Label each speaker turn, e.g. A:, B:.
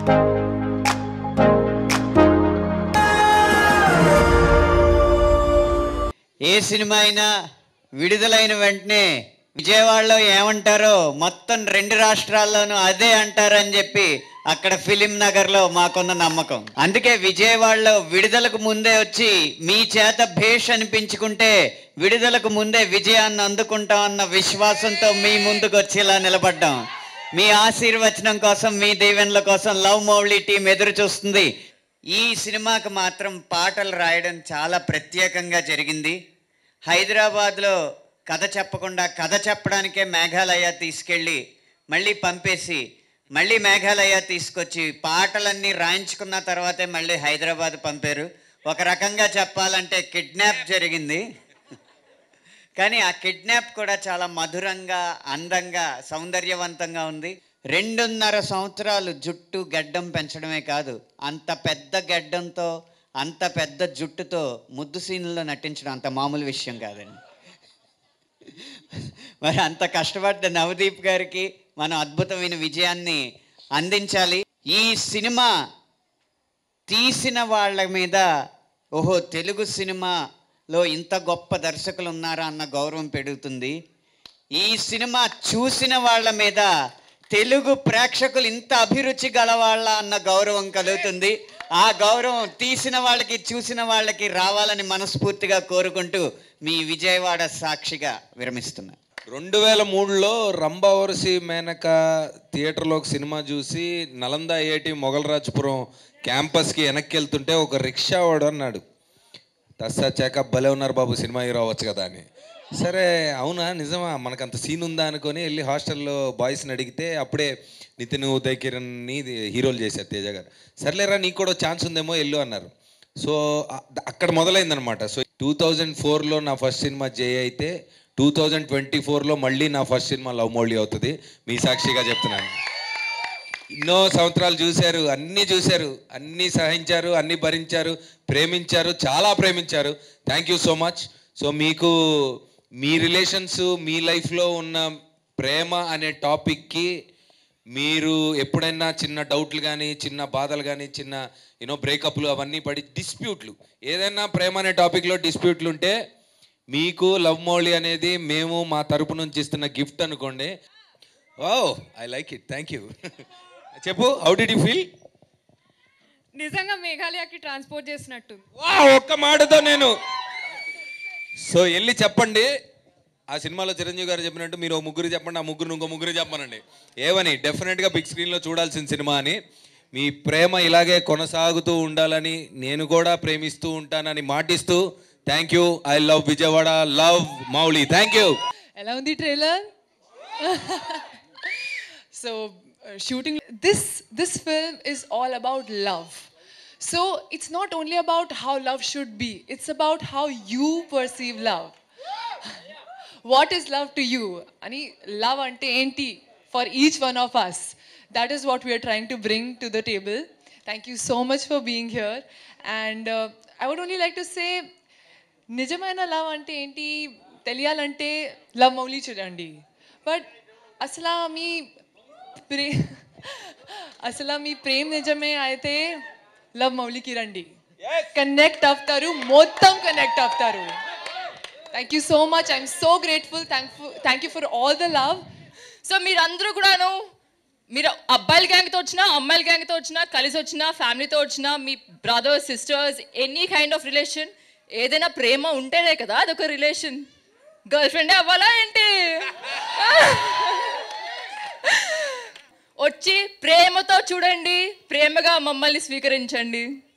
A: ఏ cinema అయినా విడుదలైన వెంటనే విజయవాడలో ఏమంటారో మొత్తం రెండు రాష్ట్రాల్లోనూ అదే అంటారని చెప్పి అక్కడ ఫిలిం నగర్లో మాకున్న నమ్మకం అందుకే విజయవాడలో విడుదలకు ముందే వచ్చి మీ చేత భేష్ అనిపించుకుంటే విడుదలకు ముందే విజయాన్ని అందుకుంటాం అన్న విశ్వాసంతో మీ ముందుకు వచ్చేలా నిలబడ్డాం మీ ఆశీర్వచనం కోసం మీ దీవెనల కోసం లవ్ మౌళి టీం ఎదురు చూస్తుంది ఈ సినిమాకి మాత్రం పాటలు రాయడం చాలా ప్రత్యేకంగా జరిగింది హైదరాబాద్లో కథ చెప్పకుండా కథ చెప్పడానికే మేఘాలయ తీసుకెళ్ళి మళ్ళీ పంపేసి మళ్ళీ మేఘాలయ తీసుకొచ్చి పాటలన్నీ రాయించుకున్న తర్వాతే మళ్ళీ హైదరాబాద్ పంపారు ఒక రకంగా చెప్పాలంటే కిడ్నాప్ జరిగింది కానీ ఆ కిడ్నాప్ కూడా చాలా మధురంగా అందంగా సౌందర్యవంతంగా ఉంది రెండున్నర సంవత్సరాలు జుట్టు గడ్డం పెంచడమే కాదు అంత పెద్ద గడ్డంతో అంత పెద్ద జుట్టుతో ముద్దు సీన్లో నటించడం అంత మామూలు విషయం కాదండి మరి అంత కష్టపడ్డ నవదీప్ గారికి మనం అద్భుతమైన విజయాన్ని అందించాలి ఈ సినిమా తీసిన వాళ్ళ మీద ఓహో తెలుగు సినిమాలో ఇంత గొప్ప దర్శకులు ఉన్నారా అన్న గౌరవం పెరుగుతుంది ఈ సినిమా చూసిన వాళ్ళ మీద తెలుగు ప్రేక్షకులు ఇంత అభిరుచి గలవాళ్ళ అన్న గౌరవం కలుగుతుంది ఆ గౌరవం తీసిన వాళ్ళకి చూసిన వాళ్ళకి రావాలని మనస్ఫూర్తిగా కోరుకుంటూ మీ విజయవాడ సాక్షిగా విరమిస్తున్నా
B: రెండు వేల మూడులో రంభావరసి మేనక థియేటర్లో ఒక సినిమా చూసి నలంద ఐఐటి మొగలరాజపురం క్యాంపస్కి వెనక్కి వెళ్తుంటే ఒక రిక్షా వాడు అన్నాడు తస్సా చేక భలే ఉన్నారు బాబు సినిమా హీరో అవ్వచ్చు కదా అని సరే అవునా నిజమా మనకు అంత సీన్ ఉందా అనుకొని వెళ్ళి హాస్టల్లో బాయ్స్ని అడిగితే అప్పుడే నితిన్ ఉదయ్ కిరణ్ని హీరోలు చేశారు తేజ గారు సర్లేరా నీకు కూడా ఛాన్స్ ఉందేమో వెళ్ళు అన్నారు సో అ- అక్కడ మొదలైందనమాట సో టూ థౌజండ్ ఫోర్లో నా ఫస్ట్ సినిమా జయ అయితే టూ థౌజండ్ ట్వంటీ ఫోర్లో మళ్ళీ నా ఫస్ట్ సినిమా లవ్ మోల్డీ అవుతుంది మీ సాక్షిగా చెప్తున్నాను ఎన్నో సంవత్సరాలు చూశారు అన్నీ చూశారు అన్నీ సహించారు అన్నీ భరించారు ప్రేమించారు చాలా ప్రేమించారు thank you so much so మీకు మీ రిలేషన్స్ మీ లైఫ్లో ఉన్న ప్రేమ అనే టాపిక్కి మీరు ఎప్పుడైనా చిన్న డౌట్లు కానీ చిన్న బాధలు కానీ చిన్న యూనో బ్రేకప్లు అవన్నీ పడి డిస్ప్యూట్లు ఏదైనా ప్రేమ అనే టాపిక్లో డిస్ప్యూట్లు ఉంటే మీకు లవ్ మౌళి అనేది మేము మా తరపు నుంచి ఇస్తున్న గిఫ్ట్ అనుకోండి oh I like it thank you చెప్పు హౌ డిడ్ యూ ఫీల్
C: నిజంగా మేఘాలయకి ట్రాన్స్పోర్ట్ చేసినట్టు
B: వా ఒక్క మాటతో నేను సో వెళ్ళి చెప్పండి ఆ సినిమాలో చిరంజీవి గారు చెప్పినట్టు మీరు ఓ ముగ్గురు చెప్పండి ఆ ముగ్గురు ఇంకో ముగ్గురు చెప్పమనండి ఏమని డెఫినెట్గా బిగ్ స్క్రీన్లో చూడాల్సిన సినిమా అని మీ ప్రేమ ఇలాగే కొనసాగుతూ ఉండాలని నేను కూడా ప్రేమిస్తూ ఉంటానని మాటిస్తూ thank you I love Vijayawada love Mouli thank you
C: ఎలా ఉంది trailer so shooting this this film is all about love so it's not only about how love should be it's about how you perceive love what is love to you అని love అంటే ఏంటి for each one of us that is what we are trying to bring to the table thank you so much for being here and I would only like to say నిజమైన love అంటే ఏంటి తెలియాలంటే love Mouli చూడండి but అసలు మీ ప్రే అసలు మీ ప్రేమ్ నిజమే అయితే love మౌలికి రండి కనెక్ట్ అవుతారు మొత్తం కనెక్ట్ అవుతారు thank you so much I'm so grateful thankful thank you for all the love
D: so మీరందరూ కూడాను మీరు అబ్బాయిల గ్యాంగ్తో వచ్చినా అమ్మాయిల గ్యాంగ్తో వచ్చినా కలిసి వచ్చినా ఫ్యామిలీతో వచ్చినా మీ brothers sisters any kind of relation ఏదైనా ప్రేమ ఉంటేనే కదా అదొక రిలేషన్ గర్ల్ ఫ్రెండే అవ్వాలా ఏంటి వచ్చి ప్రేమతో చూడండి ప్రేమగా మమ్మల్ని స్వీకరించండి